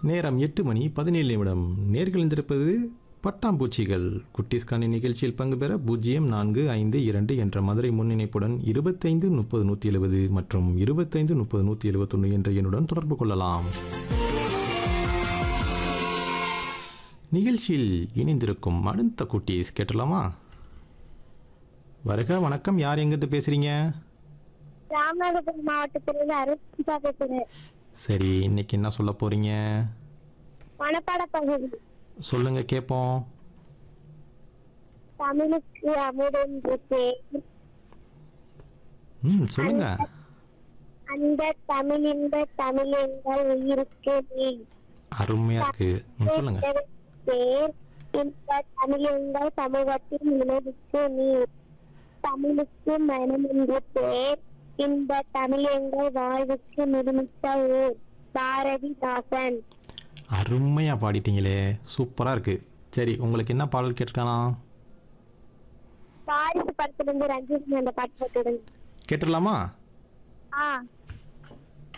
நேரம் எட்டு மணி பதினேழு நிமிடம் நேர்கள் இருந்திருப்பது பட்டாம்பூச்சிகள் குட்டீஸ்கான நிகழ்ச்சியில் பங்கு பெற பூஜ்ஜியம் நான்கு ஐந்து இரண்டு என்ற மதுரை முன்னிணைப்புடன் இருபத்தைந்து முப்பது நூற்றி எழுபது மற்றும் இருபத்தைந்து முப்பது நூற்றி எழுபத்தொன்று என்ற எண்ணுடன் தொடர்பு கொள்ளலாம் நிகழ்ச்சியில் இணைந்திருக்கும் அடுத்த குட்டீஸ் கேட்டலாமா வருக வணக்கம் யார் எங்கிருந்து பேசுறீங்க ராமநாதபுரம் மாவட்டத்திலிருந்து அருள்பா பேசுறேன் சரி இன்னைக்கு என்ன சொல்ல போறீங்க மணப்பாட பகுதி சொல்லுங்க கேட்போம் தமிழுக்கு அமுதென்று பேர் ம் சொல்லுங்க அந்த தமிழ் இந்த தமிழ் எங்கள் உயிருக்கு நீ அருமையா இருக்கு ம், சொல்லுங்க பேர் இந்த தமிழ் எங்கள் சமூகத்தின் நிலவுக்கு நீ தமிழுக்கு மனம் என்ற பேர் இந்த தமிழ் எங்கள் வாழ்வுக்கு நிர்மித்த ஊர் பாரதிதாசன் அருமையா பாடிட்டீங்களே சூப்பரா இருக்கு சரி உங்களுக்கு என்ன பாடல் கேட்கலாம் வாரிசு படத்திலிருந்து ரஞ்சித் அந்த பாட்டு போட்டுடுங்க கேட்டுடலாமா ஆ